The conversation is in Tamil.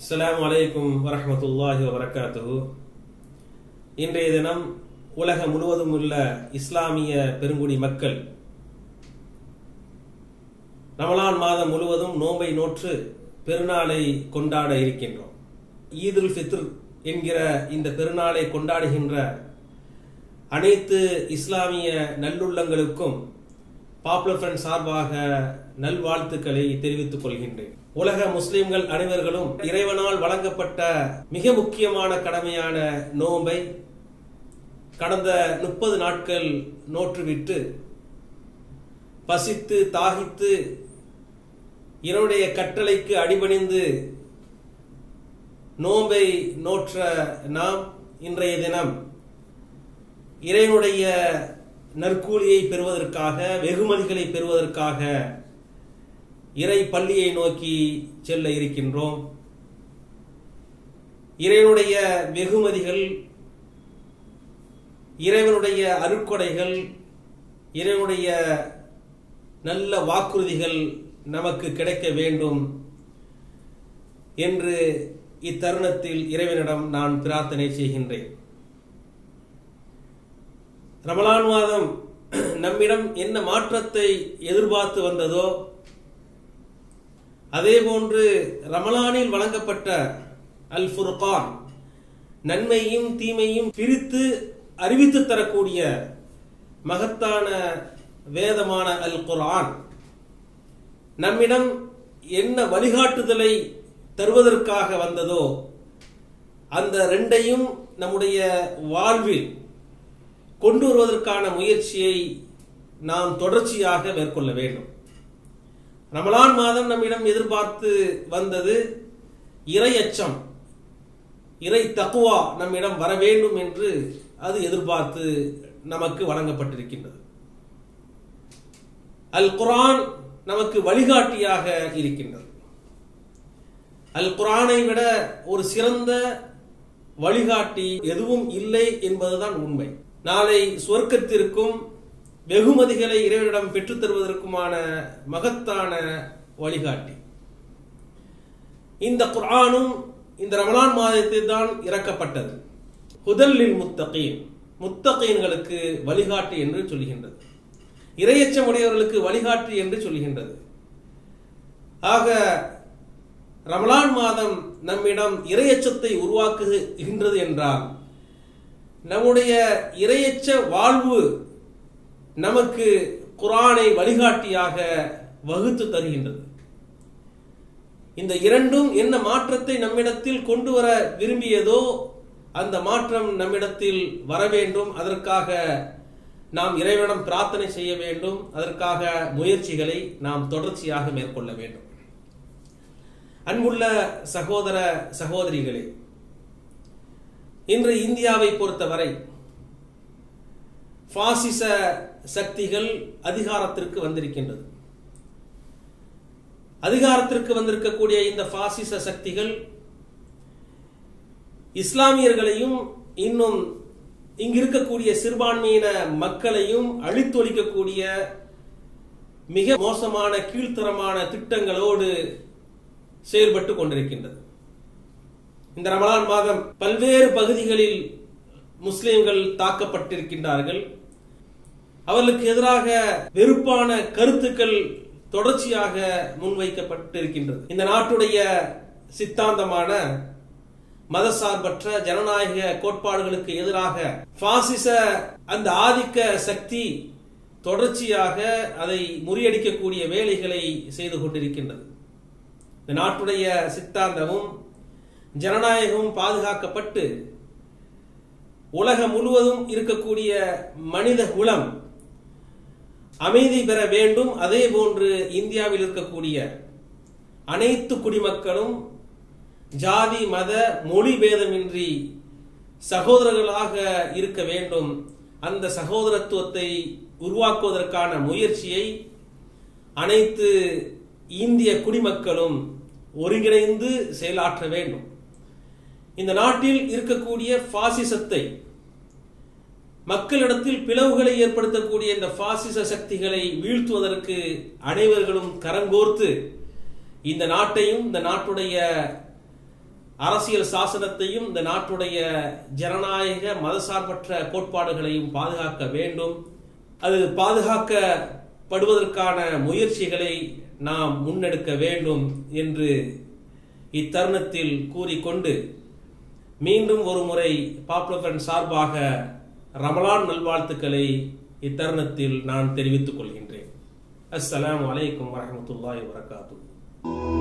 அஸ்ஸலாமு அலைக்கும் வரஹ்மத்துல்லாஹி வபரகாத்துஹு இன்றைய தினம் உலகம் முழுவதும் உள்ள இஸ்லாமிய பெருங்குடி மக்கள் ரமலான் மாதம் முழுவதும் நோன்பை நோற்று பெருநாளை கொண்டாட இருக்கின்றோம் ஈதுல் ஃபித்ர் என்கிற இந்த பெருநாளை கொண்டாடுகின்ற அனைத்து இஸ்லாமிய நல்லுள்ளங்களுக்கும் பாப்புலர் ஃப்ரண்ட் சார்பாக நல்வாழ்த்துக்களை தெரிவித்துக் கொள்கின்றேன் உலக முஸ்லிம்கள் அனைவர்களும் இறைவனால் வழங்கப்பட்ட மிக முக்கியமான கடமையான நோன்பை கடந்த முப்பது நாட்கள் நோற்றுவிட்டு பசித்து தாகித்து இவருடைய கட்டளைக்கு அடிபணிந்து நோன்பை நோற்ற நாம் இன்றைய தினம் இறைவனுடைய நற்கூலியை பெறுவதற்காக வெகுமதிகளை பெறுவதற்காக இறை பள்ளியை நோக்கி செல்ல இருக்கின்றோம் இறைவனுடைய வெகுமதிகள் இறைவனுடைய அருட்கொடைகள் இறைவனுடைய நல்ல வாக்குறுதிகள் நமக்கு கிடைக்க வேண்டும் என்று இத்தருணத்தில் இறைவனிடம் நான் பிரார்த்தனை செய்கின்றேன் ரமலான் மாதம் நம்மிடம் என்ன மாற்றத்தை எதிர்பார்த்து வந்ததோ அதே போன்று ரமலானில் வழங்கப்பட்ட அல் ஃபுர்கான் நன்மையும் தீமையும் பிரித்து அறிவித்து தரக்கூடிய மகத்தான வேதமான அல் குர்ஆன் நம்மிடம் என்ன வழிகாட்டுதலை தருவதற்காக வந்ததோ அந்த ரெண்டையும் நம்முடைய வாழ்வில் கொண்டு வருவதற்கான முயற்சியை நாம் தொடர்ச்சியாக மேற்கொள்ள வேண்டும் ரமலான் மாதம் நம்மிடம் எதிர்பார்த்து வந்தது இறை அச்சம் இறை தக்குவா நம்மிடம் வர வேண்டும் என்று அது எதிர்பார்த்து நமக்கு வழங்கப்பட்டிருக்கின்றது அல் குரான் நமக்கு வழிகாட்டியாக இருக்கின்றது அல் குரானை விட ஒரு சிறந்த வழிகாட்டி எதுவும் இல்லை என்பதுதான் உண்மை நாளை சொர்க்கத்திற்கும் வெகுமதிகளை இறைவனிடம் பெற்றுத் தருவதற்குமான மகத்தான வழிகாட்டி இந்த குர்ஆனும் இந்த ரமலான் மாதத்தில் தான் இறக்கப்பட்டது ஹுதல்லில் முத்தகீன் முத்தகீன்களுக்கு வழிகாட்டி என்று சொல்கின்றது இரையச்சம் உடையவர்களுக்கு வழிகாட்டி என்று சொல்கின்றது ஆக ரமலான் மாதம் நம்மிடம் இரையச்சத்தை உருவாக்குகின்றது என்றால் நம்முடைய இரையச்ச வாழ்வு நமக்கு குரானை வழிகாட்டியாக வகுத்து தருகின்றது இந்த இரண்டும் என்ன மாற்றத்தை நம்மிடத்தில் கொண்டு வர விரும்பியதோ அந்த மாற்றம் நம்மிடத்தில் வர வேண்டும் அதற்காக நாம் இறைவனிடம் பிரார்த்தனை செய்ய வேண்டும் அதற்காக முயற்சிகளை நாம் தொடர்ச்சியாக மேற்கொள்ள வேண்டும் அன்புள்ள சகோதர சகோதரிகளே இன்று இந்தியாவை பொறுத்தவரை பாசிச சக்திகள் அதிகாரத்திற்கு வந்திருக்கின்றது அதிகாரத்திற்கு வந்திருக்கக்கூடிய இந்த பாசிச சக்திகள் இஸ்லாமியர்களையும் இன்னும் இங்கு இருக்கக்கூடிய சிறுபான்மையின மக்களையும் அழித்தொழிக்கக்கூடிய மிக மோசமான கீழ்த்தரமான திட்டங்களோடு செயல்பட்டு கொண்டிருக்கின்றது இந்த ரமலான் மாதம் பல்வேறு பகுதிகளில் முஸ்லிம்கள் தாக்கப்பட்டிருக்கின்றார்கள் அவர்களுக்கு எதிராக வெறுப்பான கருத்துக்கள் தொடர்ச்சியாக முன்வைக்கப்பட்டிருக்கின்றது இந்த நாட்டுடைய சித்தாந்தமான மதசார்பற்ற ஜனநாயக கோட்பாடுகளுக்கு எதிராக பாசிச அந்த ஆதிக்க சக்தி தொடர்ச்சியாக அதை முறியடிக்கக்கூடிய வேலைகளை செய்து கொண்டிருக்கின்றது இந்த நாட்டுடைய சித்தாந்தமும் ஜனநாயகமும் பாதுகாக்கப்பட்டு உலகம் முழுவதும் இருக்கக்கூடிய மனித குலம் அமைதி பெற வேண்டும் அதே போன்று இந்தியாவில் இருக்கக்கூடிய அனைத்து குடிமக்களும் ஜாதி மத மொழி பேதமின்றி சகோதரர்களாக இருக்க வேண்டும் அந்த சகோதரத்துவத்தை உருவாக்குவதற்கான முயற்சியை அனைத்து இந்திய குடிமக்களும் ஒருங்கிணைந்து செயலாற்ற வேண்டும் இந்த நாட்டில் இருக்கக்கூடிய பாசிசத்தை மக்களிடத்தில் பிளவுகளை ஏற்படுத்தக்கூடிய இந்த பாசிச சக்திகளை வீழ்த்துவதற்கு அனைவர்களும் கரங்கோர்த்து இந்த நாட்டையும் இந்த நாட்டுடைய அரசியல் சாசனத்தையும் இந்த நாட்டுடைய ஜனநாயக மதசார்பற்ற கோட்பாடுகளையும் பாதுகாக்க வேண்டும் அது பாதுகாக்கப்படுவதற்கான முயற்சிகளை நாம் முன்னெடுக்க வேண்டும் என்று இத்தருணத்தில் கூறிக்கொண்டு மீண்டும் ஒரு முறை பாப்புலர் சார்பாக ரமலான் நல்வாழ்த்துக்களை இத்தருணத்தில் நான் தெரிவித்துக் கொள்கின்றேன் அஸ்ஸலாமு அலைக்கும் வரஹ்மத்துல்லாஹி வரகாத்து